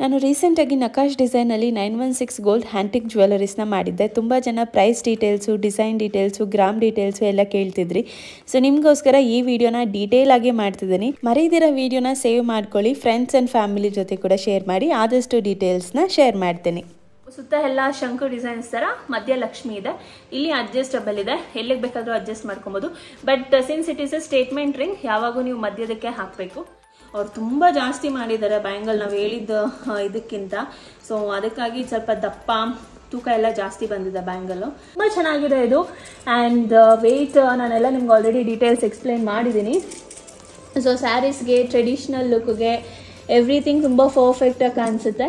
ನಾನು ರೀಸೆಂಟಾಗಿ ನಕಾಶ್ ಡಿಸೈನಲ್ಲಿ nine one six gold antique ಜ್ಯುವೆಲರೀಸ್ನ ಮಾಡಿದ್ದೆ ತುಂಬ ಜನ price details design details gram details ಎಲ್ಲ ಕೇಳ್ತಿದ್ರಿ ಸೊ ನಿಮಗೋಸ್ಕರ ಈ ವಿಡಿಯೋನ ಡೀಟೇಲ್ ಆಗಿ ಮಾಡ್ತಿದ್ದೀನಿ ಮರೀದಿರೋ ವಿಡಿಯೋನ ಸೇವ್ ಮಾಡ್ಕೊಳ್ಳಿ ಫ್ರೆಂಡ್ಸ್ ಆ್ಯಂಡ್ ಫ್ಯಾಮಿಲಿ ಜೊತೆ ಕೂಡ ಶೇರ್ ಮಾಡಿ ಆದಷ್ಟು ಡೀಟೇಲ್ಸ್ನ ಶೇರ್ ಮಾಡ್ತೀನಿ ಸುತ್ತ ಎಲ್ಲ ಶಂಕು ಡಿಸೈನ್ಸ್ ತರ ಮಧ್ಯ ಲಕ್ಷ್ಮಿ ಇದೆ ಇಲ್ಲಿ ಅಡ್ಜಸ್ಟಬಲ್ ಇದೆ ಎಲ್ಲಿಗೆ ಬೇಕಾದ್ರೂ ಅಡ್ಜಸ್ಟ್ ಮಾಡ್ಕೊಬೋದು but since it is a statement ring ಯಾವಾಗೂ ನೀವು ಮಧ್ಯದಕ್ಕೆ ಹಾಕಬೇಕು ಅವ್ರು ತುಂಬ ಜಾಸ್ತಿ ಮಾಡಿದ್ದಾರೆ ಬ್ಯಾಂಗಲ್ ನಾವು ಹೇಳಿದ ಆ, ಇದಕ್ಕಿಂತ ಸೊ ಅದಕ್ಕಾಗಿ ಸ್ವಲ್ಪ ದಪ್ಪ ತೂಕ ಎಲ್ಲ ಜಾಸ್ತಿ ಬಂದಿದೆ ಬ್ಯಾಂಗಲ್ಲು ತುಂಬ ಚೆನ್ನಾಗಿದೆ ಇದು ಆ್ಯಂಡ್ ವೆಯ್ಟ್ ನಾನೆಲ್ಲ ನಿಮ್ಗೆ ಆಲ್ರೆಡಿ ಡೀಟೇಲ್ಸ್ ಎಕ್ಸ್ಪ್ಲೈನ್ ಮಾಡಿದ್ದೀನಿ ಸೊ ಸ್ಯಾರೀಸ್ಗೆ ಟ್ರೆಡಿಷ್ನಲ್ ಲುಕ್ಗೆ ಎವ್ರಿಥಿಂಗ್ ತುಂಬ ಪರ್ಫೆಕ್ಟಾಗಿ ಕಾಣಿಸುತ್ತೆ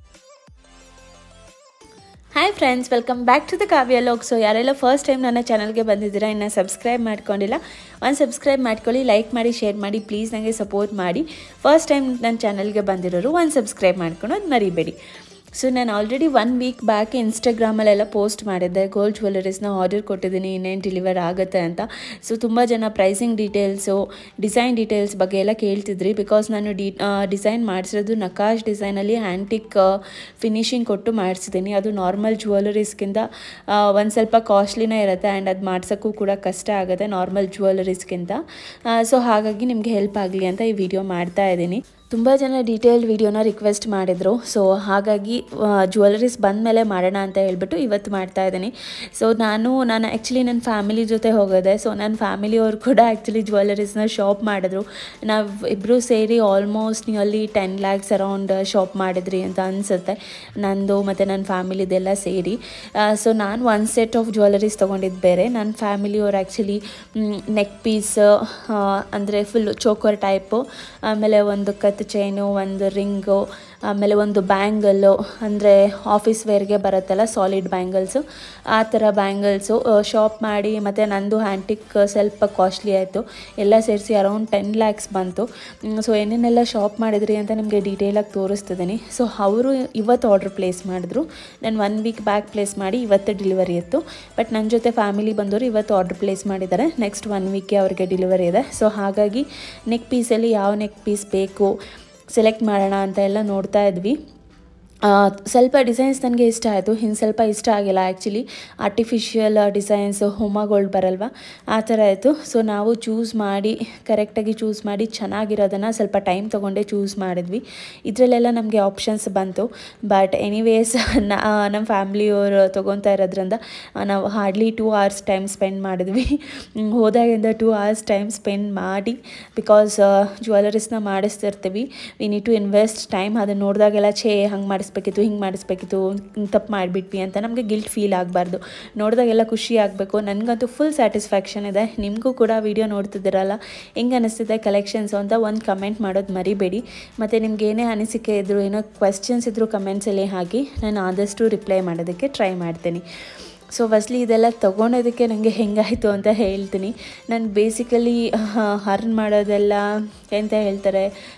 hi friends welcome back to the Kavya log so ಯಾರೆಲ್ಲ ಫಸ್ಟ್ ಟೈಮ್ ನನ್ನ ಚಾನಲ್ಗೆ ಬಂದಿದ್ದೀರಾ ಇನ್ನು ಸಬ್ಸ್ಕ್ರೈಬ್ ಮಾಡ್ಕೊಂಡಿಲ್ಲ ಒಂದು ಸಬ್ಸ್ಕ್ರೈಬ್ ಮಾಡ್ಕೊಳ್ಳಿ ಲೈಕ್ ಮಾಡಿ ಶೇರ್ ಮಾಡಿ ಪ್ಲೀಸ್ ನನಗೆ ಸಪೋರ್ಟ್ ಮಾಡಿ ಫಸ್ಟ್ ಟೈಮ್ ನನ್ನ ಚಾನಲ್ಗೆ ಬಂದಿರೋರು ಒಂದು ಸಬ್ಸ್ಕ್ರೈಬ್ ಮಾಡ್ಕೊಳೋದು ಮರಿಬೇಡಿ ಸೊ ನಾನು ಆಲ್ರೆಡಿ ಒನ್ ವೀಕ್ ಬ್ಯಾಕ್ ಇನ್ಸ್ಟಾಗ್ರಾಮಲ್ಲೆಲ್ಲ ಪೋಸ್ಟ್ ಮಾಡಿದ್ದೆ ಗೋಲ್ಡ್ ಜ್ಯುವೆಲರೀಸ್ನ ಆರ್ಡರ್ ಕೊಟ್ಟಿದ್ದೀನಿ ಇನ್ನೇನು ಡೆಲಿವರ್ ಆಗುತ್ತೆ ಅಂತ ಸೊ ತುಂಬ ಜನ ಪ್ರೈಸಿಂಗ್ ಡೀಟೇಲ್ಸು ಡಿಸೈನ್ ಡೀಟೇಲ್ಸ್ ಬಗ್ಗೆ ಎಲ್ಲ ಕೇಳ್ತಿದ್ರಿ ಬಿಕಾಸ್ ನಾನು ಡಿ ಡಿಸೈನ್ ಮಾಡಿಸಿರೋದು ನಕಾಶ್ ಡಿಸೈನಲ್ಲಿ ಹ್ಯಾಂಟಿಕ್ ಫಿನಿಶಿಂಗ್ ಕೊಟ್ಟು ಮಾಡಿಸಿದ್ದೀನಿ ಅದು ನಾರ್ಮಲ್ ಜ್ಯುವೆಲರೀಸ್ಗಿಂತ ಒಂದು ಸ್ವಲ್ಪ ಕಾಸ್ಟ್ಲಿನೇ ಇರುತ್ತೆ ಆ್ಯಂಡ್ ಅದು ಮಾಡ್ಸೋಕ್ಕೂ ಕೂಡ ಕಷ್ಟ ಆಗುತ್ತೆ ನಾರ್ಮಲ್ ಜ್ಯುವೆಲರೀಸ್ಗಿಂತ ಸೊ ಹಾಗಾಗಿ ನಿಮಗೆ ಹೆಲ್ಪ್ ಆಗಲಿ ಅಂತ ಈ ವಿಡಿಯೋ ಮಾಡ್ತಾ ಇದ್ದೀನಿ ತುಂಬ ಜನ ಡೀಟೇಲ್ಡ್ ವಿಡಿಯೋನ ರಿಕ್ವೆಸ್ಟ್ ಮಾಡಿದರು ಸೊ ಹಾಗಾಗಿ ಜ್ಯುವೆಲರೀಸ್ ಬಂದಮೇಲೆ ಮಾಡೋಣ ಅಂತ ಹೇಳ್ಬಿಟ್ಟು ಇವತ್ತು ಮಾಡ್ತಾ ಇದ್ದೀನಿ ಸೊ ನಾನು ನಾನು ಆ್ಯಕ್ಚುಲಿ ನನ್ನ ಫ್ಯಾಮಿಲಿ ಜೊತೆ ಹೋಗೋದೆ ಸೊ ನನ್ನ ಫ್ಯಾಮಿಲಿಯವ್ರು ಕೂಡ ಆ್ಯಕ್ಚುಲಿ ಜ್ಯುವೆಲರೀಸ್ನ ಶಾಪ್ ಮಾಡಿದ್ರು ನಾವು ಇಬ್ಬರು ಸೇರಿ almost nearly ten lakhs around shop ಮಾಡಿದ್ರಿ ಅಂತ ಅನಿಸುತ್ತೆ ನಂದು ಮತ್ತು ನನ್ನ ಫ್ಯಾಮಿಲಿದೆಲ್ಲ ಸೇರಿ ಸೊ ನಾನು ಒನ್ ಸೆಟ್ ಆಫ್ ಜ್ಯುವೆಲರೀಸ್ ತೊಗೊಂಡಿದ್ದು ಬೇರೆ ನನ್ನ ಫ್ಯಾಮಿಲಿಯವ್ರು ಆ್ಯಕ್ಚುಲಿ ನೆಕ್ ಪೀಸ್ ಅಂದರೆ ಫುಲ್ ಚೋಕರ್ ಟೈಪು ಆಮೇಲೆ ಒಂದು ಕತ್ ಚೈನು ಒಂದು ರಿಂಗು ಆಮೇಲೆ ಒಂದು ಬ್ಯಾಂಗಲ್ಲು ಅಂದರೆ ಆಫೀಸ್ ವೇರ್ಗೆ ಬರುತ್ತಲ್ಲ ಸಾಲಿಡ್ ಬ್ಯಾಂಗಲ್ಸು ಆ ಥರ ಬ್ಯಾಂಗಲ್ಸು ಶಾಪ್ ಮಾಡಿ ಮತ್ತು ನಂದು ಹ್ಯಾಂಟಿಕ್ ಸ್ವಲ್ಪ ಕಾಸ್ಟ್ಲಿ ಆಯಿತು ಎಲ್ಲ ಸೇರಿಸಿ ಅರೌಂಡ್ ಟೆನ್ ಲ್ಯಾಕ್ಸ್ ಬಂತು ಸೊ ಏನೇನೆಲ್ಲ ಶಾಪ್ ಮಾಡಿದ್ರಿ ಅಂತ ನಿಮಗೆ ಡೀಟೇಲಾಗಿ ತೋರಿಸ್ತಿದ್ದೀನಿ ಸೊ ಅವರು ಇವತ್ತು ಆರ್ಡ್ರ್ ಪ್ಲೇಸ್ ಮಾಡಿದ್ರು ನಾನು ಒನ್ ವೀಕ್ ಬ್ಯಾಕ್ ಪ್ಲೇಸ್ ಮಾಡಿ ಇವತ್ತು ಡೆಲಿವರಿ ಇತ್ತು ಬಟ್ ನನ್ನ ಜೊತೆ ಫ್ಯಾಮಿಲಿ ಬಂದವರು ಇವತ್ತು ಆರ್ಡ್ರ್ ಪ್ಲೇಸ್ ಮಾಡಿದ್ದಾರೆ ನೆಕ್ಸ್ಟ್ ಒನ್ ವೀಕ್ಗೆ ಅವ್ರಿಗೆ ಡೆಲಿವರಿ ಇದೆ ಸೊ ಹಾಗಾಗಿ ನೆಕ್ ಪೀಸಲ್ಲಿ ಯಾವ ನೆಕ್ ಪೀಸ್ ಬೇಕು ಸೆಲೆಕ್ಟ್ ಮಾಡೋಣ ಅಂತ ಎಲ್ಲ ನೋಡ್ತಾ ಇದ್ವಿ ಆ, ಸ್ವಲ್ಪ ಡಿಸೈನ್ಸ್ ನನಗೆ ಇಷ್ಟ ಆಯಿತು ಇನ್ನು ಸ್ವಲ್ಪ ಇಷ್ಟ ಆಗಿಲ್ಲ ಆ್ಯಕ್ಚುಲಿ ಆರ್ಟಿಫಿಷಿಯಲ್ ಡಿಸೈನ್ಸು ಹೋಮಗೋಲ್ಡ್ ಬರಲ್ವ ಆ ಥರ ಆಯಿತು ಸೊ ನಾವು ಚೂಸ್ ಮಾಡಿ ಕರೆಕ್ಟಾಗಿ ಚೂಸ್ ಮಾಡಿ ಚೆನ್ನಾಗಿರೋದನ್ನು ಸ್ವಲ್ಪ ಟೈಮ್ ತೊಗೊಂಡೇ ಚೂಸ್ ಮಾಡಿದ್ವಿ ಇದರಲ್ಲೆಲ್ಲ ನಮಗೆ ಆಪ್ಷನ್ಸ್ ಬಂತು ಬಟ್ ಎನಿವೇಸ್ ನಮ್ಮ ಫ್ಯಾಮ್ಲಿಯವರು ತೊಗೊತಾ ಇರೋದ್ರಿಂದ ಆ, ನಾವು hardly two hours time spend ಮಾಡಿದ್ವಿ ಹ್ಮ್, ಹೋದಾಗಿಂದ ಟೂ ಅವರ್ಸ್ ಟೈಮ್ ಸ್ಪೆಂಡ್ ಮಾಡಿ ಬಿಕಾಸ್ ಜ್ಯುವೆಲರೀಸ್ನ ಮಾಡಿಸ್ತಿರ್ತೀವಿ we need to invest time ಅದನ್ನು ನೋಡಿದಾಗೆಲ್ಲ ಛೇ ಹಂಗೆ ಮಾಡಿಸ್ಬೇಕಿತ್ತು ಹಿಂಗೆ ಮಾಡಿಸ್ಬೇಕಿತ್ತು ತಪ್ಪು ಮಾಡಿಬಿಟ್ವಿ ಅಂತ ನಮಗೆ ಗಿಲ್ಟ್ ಫೀಲ್ ಆಗಬಾರ್ದು ನೋಡಿದಾಗೆಲ್ಲ ಖುಷಿ ಆಗಬೇಕು ನನಗಂತೂ ಫುಲ್ ಸ್ಯಾಟಿಸ್ಫ್ಯಾಕ್ಷನ್ ಇದೆ ನಿಮಗೂ ಕೂಡ ವಿಡಿಯೋ ನೋಡ್ತಿದ್ದೀರಲ್ಲ ಹೆಂಗೆ ಅನಿಸ್ತಿದೆ ಕಲೆಕ್ಷನ್ಸು ಅಂತ ಒಂದು ಕಮೆಂಟ್ ಮಾಡೋದು ಮರಿಬೇಡಿ ಮತ್ತು ನಿಮ್ಗೆ ಏನೇ ಅನಿಸಿಕೆ ಇದ್ದರೂ ಏನೋ ಕ್ವೆಶ್ಚನ್ಸ್ ಇದ್ದರೂ ಕಮೆಂಟ್ಸಲ್ಲಿ ಹಾಕಿ ನಾನು ಆದಷ್ಟು ರಿಪ್ಲೈ ಮಾಡೋದಕ್ಕೆ ಟ್ರೈ ಮಾಡ್ತೀನಿ ಸೊ ಫಸ್ಟ್ಲಿ ಇದೆಲ್ಲ ತೊಗೊಳೋದಕ್ಕೆ ನನಗೆ ಹೆಂಗಾಯಿತು ಅಂತ ಹೇಳ್ತೀನಿ ನಾನು ಬೇಸಿಕಲಿ ಹರ್ನ್ ಮಾಡೋದೆಲ್ಲ ಎಂತ ಹೇಳ್ತಾರೆ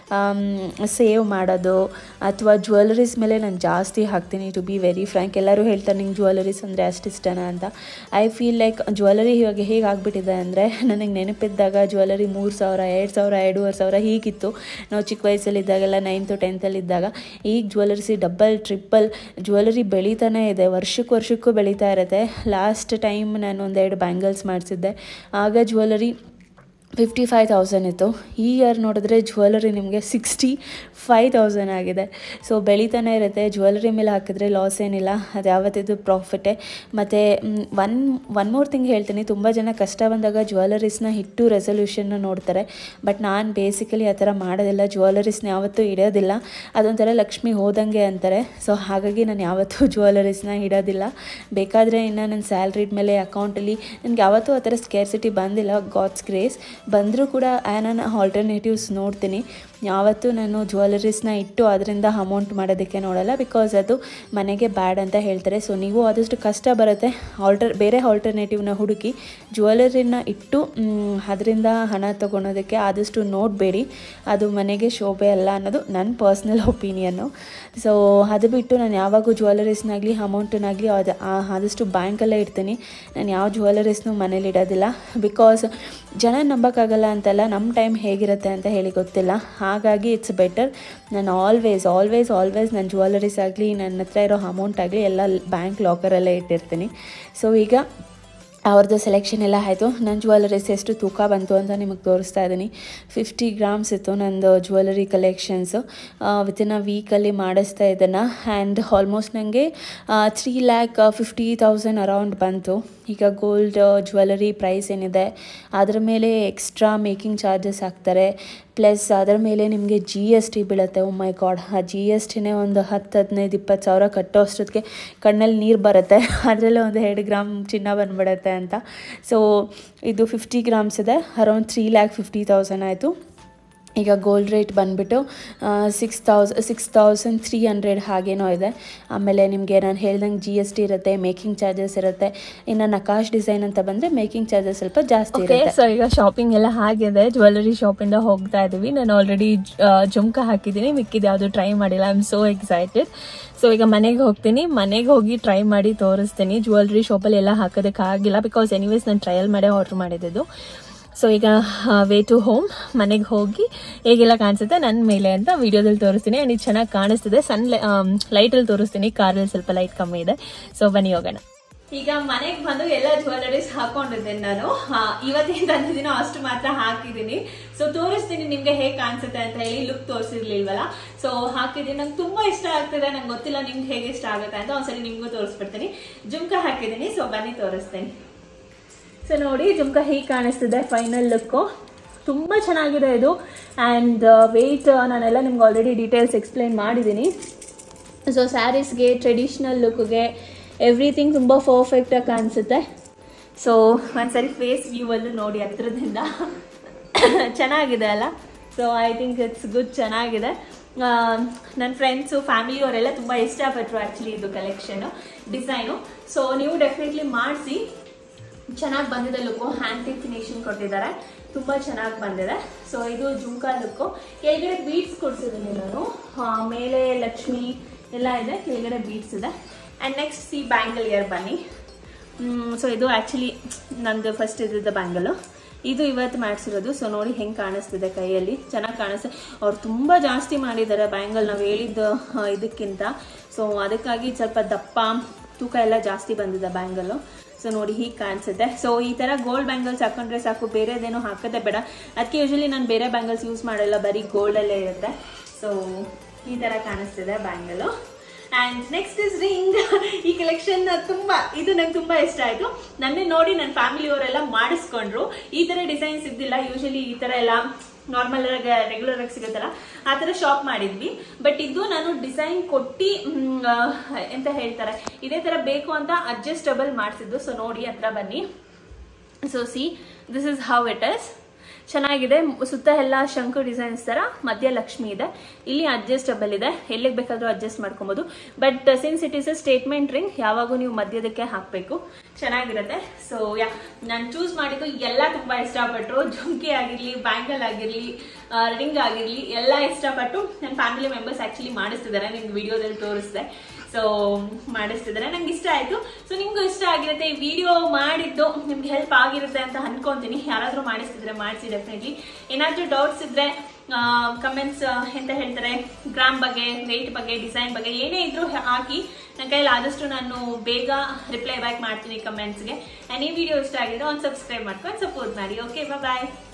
ಸೇವ್ ಮಾಡೋದು ಅಥವಾ ಜ್ಯುವೆಲರೀಸ್ ಮೇಲೆ ನಾನು ಜಾಸ್ತಿ ಹಾಕ್ತೀನಿ ಟು ಬಿ ವೆರಿ ಫ್ರ್ಯಾಂಕ್ ಎಲ್ಲರೂ ಹೇಳ್ತಾರೆ ನಿಂಗೆ ಜ್ಯುವೆಲರೀಸ್ ಅಂದರೆ ಅಷ್ಟು ಇಷ್ಟನಾ ಅಂತ ಐ ಫೀಲ್ ಲೈಕ್ ಜ್ಯುವೆಲರಿ ಇವಾಗ ಹೇಗೆ ಆಗಿಬಿಟ್ಟಿದೆ ಅಂದರೆ ನನಗೆ ನೆನಪಿದ್ದಾಗ ಜ್ಯುವೆಲರಿ ಮೂರು ಸಾವಿರ ಎರಡು ಸಾವಿರ ಎರಡೂವರೆ ಸಾವಿರ ಹೀಗಿತ್ತು ನಾವು ಚಿಕ್ಕ ವಯಸ್ಸಲ್ಲಿದ್ದಾಗೆಲ್ಲ ನೈನ್ತು ಟೆಂತಲ್ಲಿದ್ದಾಗ ಈಗ ಜ್ಯುವೆಲರ್ಸಿ ಡಬ್ಬಲ್ ಟ್ರಿಪ್ಪಲ್ ಜ್ಯುವೆಲರಿ ಬೆಳೀತಾನೆ ಇದೆ ವರ್ಷಕ್ಕೆ ವರ್ಷಕ್ಕೂ ಬೆಳೀತಾ ಇರುತ್ತೆ ಲಾಸ್ಟ್ ಟೈಮ್ ನಾನು ಒಂದೆರಡು ಬ್ಯಾಂಗಲ್ಸ್ ಮಾಡಿಸಿದ್ದೆ ಆಗ ಜ್ಯುವೆಲರಿ ಫಿಫ್ಟಿ ಫೈವ್ ತೌಸಂಡ್ ಇತ್ತು ಈ ಇಯರ್ ನೋಡಿದ್ರೆ ಜ್ಯುವೆಲರಿ ನಿಮಗೆ ಸಿಕ್ಸ್ಟಿ ಫೈವ್ ತೌಸಂಡ್ ಆಗಿದೆ ಸೊ ಬೆಳೀತಾನೆ ಇರುತ್ತೆ ಜ್ಯುವೆಲರಿ ಮೇಲೆ ಹಾಕಿದ್ರೆ ಲಾಸ್ ಏನಿಲ್ಲ ಅದು ಯಾವತ್ತಿದ್ದು ಪ್ರಾಫಿಟ್ಟೇ ಮತ್ತು ಒನ್ ಒನ್ ಮೋರ್ ಥಿಂಗ್ ಹೇಳ್ತೀನಿ ತುಂಬ ಜನ ಕಷ್ಟ ಬಂದಾಗ ಜ್ಯುವೆಲರೀಸ್ನ ಹಿಟ್ಟು ರೆಸೊಲ್ಯೂಷನ್ನ ನೋಡ್ತಾರೆ ಬಟ್ ನಾನು ಬೇಸಿಕಲಿ ಆ ಥರ ಮಾಡೋದಿಲ್ಲ ಜ್ಯುವೆಲರೀಸ್ನ ಯಾವತ್ತೂ ಇಡೋದಿಲ್ಲ ಅದೊಂಥರ ಲಕ್ಷ್ಮಿ ಹೋದಂಗೆ ಅಂತಾರೆ ಸೊ ಹಾಗಾಗಿ ನಾನು ಯಾವತ್ತೂ ಜ್ಯುವೆಲರೀಸ್ನ ಇಡೋದಿಲ್ಲ ಬೇಕಾದರೆ ಇನ್ನು ನನ್ನ ಸ್ಯಾಲ್ರಿಡ್ ಮೇಲೆ ಅಕೌಂಟಲ್ಲಿ ನನಗೆ ಯಾವತ್ತೂ ಆ ಥರ ಸ್ಕೇರ್ಸಿಟಿ ಬಂದಿಲ್ಲ ಗಾಡ್ಸ್ ಗ್ರೇಸ್ ಬಂದರೂ ಕೂಡ ನಾನು ಆಲ್ಟರ್ನೇಟಿವ್ಸ್ ನೋಡ್ತೀನಿ ಯಾವತ್ತೂ ನಾನು ಜ್ಯುವೆಲರೀಸ್ನ ಇಟ್ಟು ಅದರಿಂದ ಅಮೌಂಟ್ ಮಾಡೋದಕ್ಕೆ ನೋಡಲ್ಲ ಬಿಕಾಸ್ ಅದು ಮನೆಗೆ ಬ್ಯಾಡ್ ಅಂತ ಹೇಳ್ತಾರೆ ಸೊ ನೀವು ಆದಷ್ಟು ಕಷ್ಟ ಬರುತ್ತೆ ಆಲ್ಟರ್ ಬೇರೆ ಆಲ್ಟರ್ನೇಟಿವ್ನ ಹುಡುಕಿ ಜ್ಯುವೆಲರಿನ ಇಟ್ಟು ಅದರಿಂದ ಹಣ ತೊಗೊಳೋದಕ್ಕೆ ಆದಷ್ಟು ನೋಡಬೇಡಿ ಅದು ಮನೆಗೆ ಶೋಭೆ ಅಲ್ಲ ಅನ್ನೋದು ನನ್ನ ಪರ್ಸ್ನಲ್ ಒಪಿನಿಯನ್ನು ಸೊ ಅದು ಬಿಟ್ಟು ನಾನು ಯಾವಾಗೂ ಜ್ಯುವೆಲರೀಸ್ನಾಗಲಿ ಅಮೌಂಟನ್ನಾಗಲಿ ಅದು ಆ- ಆದಷ್ಟು ಬ್ಯಾಂಕಲ್ಲೇ ಇಡ್ತೀನಿ ನಾನು ಯಾವ ಜ್ಯುವೆಲರೀಸ್ನೂ ಮನೇಲಿ ಇಡೋದಿಲ್ಲ ಬಿಕಾಸ್ ಜನ ನಂಬೋಕ್ಕಾಗಲ್ಲ ಅಂತಲ್ಲ ನಮ್ಮ ಟೈಮ್ ಹೇಗಿರುತ್ತೆ ಅಂತ ಹೇಳಿ ಗೊತ್ತಿಲ್ಲ ಹಾಗಾಗಿ ಇಟ್ಸ್ ಬೆಟರ್ ನಾನು ಆಲ್ವೇಸ್ ಆಲ್ವೇಸ್ ಆಲ್ವೇಸ್ ನನ್ನ ಜ್ಯುವೆಲರೀಸ್ ಆಗಲಿ ನನ್ನ ಹತ್ರ ಇರೋ ಅಮೌಂಟ್ ಆಗಲಿ ಎಲ್ಲ ಬ್ಯಾಂಕ್ ಲಾಕರಲ್ಲೇ ಇಟ್ಟಿರ್ತೀನಿ ಸೊ ಈಗ ಅವ್ರದ್ದು ಸೆಲೆಕ್ಷನ್ ಎಲ್ಲ ಆಯಿತು ನನ್ನ ಜ್ಯುವೆಲರೀಸ್ ಎಷ್ಟು ತೂಕ ಬಂತು ಅಂತ ನಿಮಗೆ ತೋರಿಸ್ತಾ ಇದ್ದೀನಿ ಫಿಫ್ಟಿ ಗ್ರಾಮ್ಸ್ ಇತ್ತು ನಂದು ಜ್ಯುವೆಲರಿ ಕಲೆಕ್ಷನ್ಸು ವಿತಿನ್ ಅ ವೀಕಲ್ಲಿ ಮಾಡಿಸ್ತಾ ಇದನ್ನು ಆ್ಯಂಡ್ ಆಲ್ಮೋಸ್ಟ್ ನನಗೆ three lakh fifty thousand around ಬಂತು ಈಗ ಗೋಲ್ಡ್ ಜ್ಯುವೆಲರಿ ಪ್ರೈಸ್ ಏನಿದೆ ಅದ್ರ ಮೇಲೆ ಎಕ್ಸ್ಟ್ರಾ ಮೇಕಿಂಗ್ ಚಾರ್ಜಸ್ ಹಾಕ್ತಾರೆ ಪ್ಲಸ್ ಅದರ ಮೇಲೆ ನಿಮಗೆ ಜಿ ಎಸ್ ಟಿ ಬೀಳುತ್ತೆ ಓ ಮೈ ಗಾಡ್ ಆ ಜಿ ಎಸ್ ಟಿನೇ ಒಂದು ಹತ್ತು ಹದಿನೈದು ಇಪ್ಪತ್ತು ಸಾವಿರ ಕಟ್ಟೋ ಅಷ್ಟೊತ್ತಿಗೆ ಕಣ್ಣಲ್ಲಿ ನೀರು ಬರುತ್ತೆ ಅದರಲ್ಲೇ ಒಂದು ಎರಡು ಗ್ರಾಮ್ ಚಿನ್ನ ಬಂದ್ಬಿಡುತ್ತೆ ಅಂತ ಸೊ ಇದು ಫಿಫ್ಟಿ ಗ್ರಾಮ್ಸ್ ಇದೆ around three lakh fifty thousand ಆಯಿತು ಈಗ ಗೋಲ್ಡ್ ರೇಟ್ ಬಂದುಬಿಟ್ಟು ಸಿಕ್ಸ್ ತೌಸ್ ಸಿಕ್ಸ್ ತೌಸಂಡ್ ತ್ರೀ ಹಂಡ್ರೆಡ್ ಹಾಗೇನೋ ಇದೆ ಆಮೇಲೆ ನಿಮಗೆ ನಾನು ಹೇಳ್ದಂಗೆ ಜಿ ಎಸ್ ಟಿ ಇರುತ್ತೆ ಮೇಕಿಂಗ್ ಚಾರ್ಜಸ್ ಇರುತ್ತೆ ಇನ್ನು ನಕಾಶ್ ಡಿಸೈನ್ ಅಂತ ಬಂದರೆ ಮೇಕಿಂಗ್ ಚಾರ್ಜಸ್ ಸ್ವಲ್ಪ ಜಾಸ್ತಿ ಓಕೆ ಇರುತ್ತೆ ಸೊ ಈಗ ಶಾಪಿಂಗ್ ಎಲ್ಲ ಆಗಿದೆ ಜ್ಯುವೆಲರಿ ಶಾಪಿಂದ ಹೋಗ್ತಾ ಇದೀವಿ ನಾನು ಆಲ್ರೆಡಿ ಜುಮ್ಕ ಹಾಕಿದ್ದೀನಿ ಮಿಕ್ಕಿದ ಯಾವುದು ಟ್ರೈ ಮಾಡಿಲ್ಲ I am so excited so ಈಗ ಮನೆಗೆ ಹೋಗ್ತೀನಿ ಮನೆಗೆ ಹೋಗಿ ಟ್ರೈ ಮಾಡಿ ತೋರಿಸ್ತೀನಿ ಜ್ಯುವೆಲರಿ ಶಾಪಲ್ಲಿ ಎಲ್ಲ ಹಾಕೋದಕ್ಕಾಗಿಲ್ಲ ಬಿಕಾಸ್ ಎನಿವೇಸ್ ನಾನು ಟ್ರಯಲ್ ಮಾಡೇ ಆರ್ಡರ್ ಮಾಡಿದ್ದು ಸೊ ಈಗ ವೇ ಟು ಹೋಮ್ ಮನೆಗೆ ಹೋಗಿ ಹೇಗೆಲ್ಲ ಕಾಣಿಸುತ್ತೆ ನನ್ನ ಮೇಲೆ ಅಂತ ವಿಡಿಯೋದಲ್ಲಿ ತೋರಿಸ್ತೀನಿ ಆ್ಯಂಡ್ ಇದು ಚೆನ್ನಾಗಿ ಕಾಣಿಸ್ತಿದೆ ಸನ್ ಲೈಟಲ್ಲಿ ತೋರಿಸ್ತೀನಿ ಕಾರಲ್ಲಿ ಸ್ವಲ್ಪ ಲೈಟ್ ಕಮ್ಮಿ ಇದೆ ಸೊ ಬನ್ನಿ ಹೋಗೋಣ ಈಗ ಮನೆಗೆ ಬಂದು ಎಲ್ಲ ಜ್ಯುವೆಲರೀಸ್ ಹಾಕೊಂಡಿದ್ದೇನೆ ನಾನು ಆ, ಇವತ್ತೇನ್ ತಂದಿದ್ದೀನೋ ಅಷ್ಟು ಮಾತ್ರ ಹಾಕಿದ್ದೀನಿ ಸೊ ತೋರಿಸ್ತೀನಿ ನಿಮ್ಗೆ ಹೇಗೆ ಕಾಣಿಸುತ್ತೆ ಅಂತ ಹೇಳಿ ಲುಕ್ ತೋರಿಸಿರ್ಲಿಲ್ವಲ್ಲ ಸೊ ಹಾಕಿದ್ದೀನಿ ನಂಗೆ ತುಂಬಾ ಇಷ್ಟ ಆಗ್ತಿದೆ ನಂಗೆ ಗೊತ್ತಿಲ್ಲ ನಿಮ್ಗೆ ಹೇಗೆ ಇಷ್ಟ ಆಗುತ್ತೆ ಅಂತ ಒಂದ್ಸರಿ ನಿಮ್ಗೂ ತೋರಿಸ್ಬಿಡ್ತೀನಿ ಜುಮ್ಕ ಹಾಕಿದ್ದೀನಿ ಸೊ ಬನ್ನಿ ತೋರಿಸ್ತೀನಿ ಸೊ ನೋಡಿ ಜುಮ್ಕ ಹೀಗೆ ಕಾಣಿಸ್ತಿದೆ ಫೈನಲ್ ಲುಕ್ಕು ತುಂಬ ಚೆನ್ನಾಗಿದೆ ಇದು ಆ್ಯಂಡ್ ವೆಯ್ಟ್ ನಾನೆಲ್ಲ ನಿಮ್ಗೆ ಆಲ್ರೆಡಿ ಡೀಟೇಲ್ಸ್ ಎಕ್ಸ್ಪ್ಲೈನ್ ಮಾಡಿದ್ದೀನಿ ಸೊ ಸ್ಯಾರೀಸ್ಗೆ ಟ್ರೆಡಿಷ್ನಲ್ ಲುಕ್ಗೆ ಎವ್ರಿಥಿಂಗ್ ತುಂಬ ಪರ್ಫೆಕ್ಟಾಗಿ ಕಾಣಿಸುತ್ತೆ ಸೊ ಒಂದ್ಸರಿ ಫೇಸ್ ವ್ಯೂವಲ್ಲೂ ನೋಡಿ ಹತ್ರದಿಂದ ಚೆನ್ನಾಗಿದೆ ಅಲ್ಲ so I think it's good ಚೆನ್ನಾಗಿದೆ ನನ್ನ ಫ್ರೆಂಡ್ಸು ಫ್ಯಾಮಿಲಿ ಅವರೆಲ್ಲ ತುಂಬ ಇಷ್ಟಪಟ್ಟರು ಆ್ಯಕ್ಚುಲಿ ಇದು ಕಲೆಕ್ಷನು ಡಿಸೈನು ಸೊ ನೀವು ಡೆಫಿನೆಟ್ಲಿ ಮಾಡಿಸಿ ಚೆನ್ನಾಗಿ ಬಂದಿದೆ ಲುಕ್ಕು ಹ್ಯಾಂಡ್ ಫಿನಿಶಿಂಗ್ ಕೊಟ್ಟಿದ್ದಾರೆ ತುಂಬ ಚೆನ್ನಾಗಿ ಬಂದಿದೆ ಸೊ ಇದು ಜುಮ್ಕಾ ಲುಕ್ಕು ಕೆಳಗಡೆ ಬೀಡ್ಸ್ ಕೊಡ್ಸಿದ್ದೀನಿ ನಾನು ಆ, ಮೇಲೆ ಲಕ್ಷ್ಮಿ ಎಲ್ಲ ಇದೆ ಕೆಳಗಡೆ ಬೀಡ್ಸ್ ಇದೆ and next see bangle here ಬನ್ನಿ ಸೊ ಇದು ಆ್ಯಕ್ಚುಲಿ ನಂದು ಫಸ್ಟ್ ಇದ್ದಿದ್ದ ಬ್ಯಾಂಗಲು ಇದು ಇವತ್ತು ಮಾಡಿಸಿರೋದು ಸೊ ನೋಡಿ ಹೆಂಗೆ ಕಾಣಿಸ್ತಿದೆ ಕೈಯಲ್ಲಿ ಚೆನ್ನಾಗಿ ಕಾಣಿಸ್ತೆ ಅವ್ರು ತುಂಬ ಜಾಸ್ತಿ ಮಾಡಿದ್ದಾರೆ ಬ್ಯಾಂಗಲ್ ನಾವು ಹೇಳಿದ್ದ ಆ, ಇದಕ್ಕಿಂತ ಸೊ ಅದಕ್ಕಾಗಿ ಸ್ವಲ್ಪ ದಪ್ಪ ತೂಕ ಎಲ್ಲ ಜಾಸ್ತಿ ಬಂದಿದೆ ಬ್ಯಾಂಗಲ್ಲು ಸೊ ನೋಡಿ ಹೀಗೆ ಕಾಣಿಸುತ್ತೆ ಸೊ ಈ ಥರ ಗೋಲ್ಡ್ ಬ್ಯಾಂಗಲ್ಸ್ ಹಾಕೊಂಡ್ರೆ ಸಾಕು ಬೇರೆದೇನು ಹಾಕೋದೇ ಬೇಡ ಅದಕ್ಕೆ ಯೂಶಲಿ ನಾನು ಬೇರೆ ಬ್ಯಾಂಗಲ್ಸ್ ಯೂಸ್ ಮಾಡಲ್ಲ ಬರೀ ಗೋಲ್ಡಲ್ಲೇ ಇರುತ್ತೆ ಸೊ ಈ ಥರ ಕಾಣಿಸ್ತಿದೆ bangle and next is ring ಈ ಕಲೆಕ್ಷನ್ ತುಂಬಾ ಇದು ನಂಗೆ ತುಂಬಾ ಇಷ್ಟ ಆಯ್ತು ನನ್ನೇ ನೋಡಿ ನನ್ನ ಫ್ಯಾಮಿಲಿ ಅವರೆಲ್ಲ ಮಾಡಿಸ್ಕೊಂಡ್ರು ಈ ತರ ಡಿಸೈನ್ಸ್ ಇದ್ದಿಲ್ಲ ಯೂಶಲಿ ಈ ತರ ಎಲ್ಲ ನಾರ್ಮಲ್ ರೆಗ್ಯುಲರ್ ಆಗಿ ಸಿಗುತ್ತಲ್ಲ ಆ ತರ ಶಾಪ್ ಮಾಡಿದ್ವಿ ಬಟ್ ಇದು ನಾನು ಡಿಸೈನ್ ಕೊಟ್ಟು ಮ್, ಆ, ಎಂತ ಹೇಳ್ತಾರೆ ಇದೇ ತರ ಬೇಕು ಅಂತ ಅಡ್ಜಸ್ಟಬಲ್ ಮಾಡಿಸಿದ್ದು ಸೊ ನೋಡಿ ಹತ್ರ ಬನ್ನಿ so see this is how it is ಚೆನ್ನಾಗಿದೆ ಸುತ್ತ ಎಲ್ಲ ಶಂಕು ಡಿಸೈನ್ಸ್ ತರ ಮಧ್ಯ ಲಕ್ಷ್ಮಿ ಇದೆ ಇಲ್ಲಿ ಅಡ್ಜಸ್ಟಬಲ್ ಇದೆ ಎಲ್ಲಿಗೆ ಬೇಕಾದ್ರೂ ಅಡ್ಜಸ್ಟ್ ಮಾಡ್ಕೊಬೋದು but since it is a statement ring ಯಾವಾಗೂ ನೀವು ಮಧ್ಯದಕ್ಕೆ ಹಾಕಬೇಕು ಚೆನ್ನಾಗಿರುತ್ತೆ ಸೊ ಯಾ ನಾನು ಚೂಸ್ ಮಾಡಿದ್ದು ಎಲ್ಲ ತುಂಬಾ ಇಷ್ಟಪಟ್ಟರು ಜುಮ್ಕಿ ಆಗಿರ್ಲಿ ಬ್ಯಾಂಗಲ್ ಆಗಿರ್ಲಿ ರಿಂಗ್ ಆಗಿರ್ಲಿ ಎಲ್ಲ ಇಷ್ಟಪಟ್ಟು ನನ್ನ ಫ್ಯಾಮಿಲಿ ಮೆಂಬರ್ಸ್ ಆಕ್ಚುಲಿ ಮಾಡಿಸ್ತಿದ್ದಾರೆ ನಿಮ್ಗೆ ವಿಡಿಯೋದಲ್ಲಿ ತೋರಿಸಿದೆ ಸೊ ಮಾಡಿಸ್ತಿದ್ದಾರೆ ನಂಗೆ ಇಷ್ಟ ಆಯ್ತು ಸೊ ನಿಮ್ಗೂ ಇಷ್ಟ ಆಗಿರುತ್ತೆ ಈ ವಿಡಿಯೋ ಮಾಡಿದ್ದು ನಿಮ್ಗೆ ಹೆಲ್ಪ್ ಆಗಿರುತ್ತೆ ಅಂತ ಅನ್ಕೊಂತೀನಿ ಯಾರಾದ್ರೂ ಮಾಡಿಸ್ತಿದ್ರೆ ಮಾಡಿಸಿ ಡೆಫಿನೆಟ್ಲಿ ಏನಾದ್ರೂ ಡೌಟ್ಸ್ ಇದ್ರೆ ಕಮೆಂಟ್ಸ್ ಎಂತ ಹೇಳ್ತಾರೆ ಗ್ರಾಮ್ ಬಗ್ಗೆ ರೇಟ್ ಬಗ್ಗೆ ಡಿಸೈನ್ ಬಗ್ಗೆ ಏನೇ ಇದ್ರೂ ಹಾಕಿ ನನ್ನ ಕೈಯಲ್ಲಿ ಆದಷ್ಟು ನಾನು ಬೇಗ ರಿಪ್ಲೈ ಬ್ಯಾಕ್ ಮಾಡ್ತೀನಿ ಕಮೆಂಟ್ಸ್ಗೆ ಆ್ಯಂಡ್ ಈ ವಿಡಿಯೋ ಇಷ್ಟ ಆಗಿದ್ರೆ ಒಂದು ಸಬ್ಸ್ಕ್ರೈಬ್ ಮಾಡ್ಕೊಂಡು ಸಪೋರ್ಟ್ ಮಾಡಿ ಓಕೆ ಬಾಯ್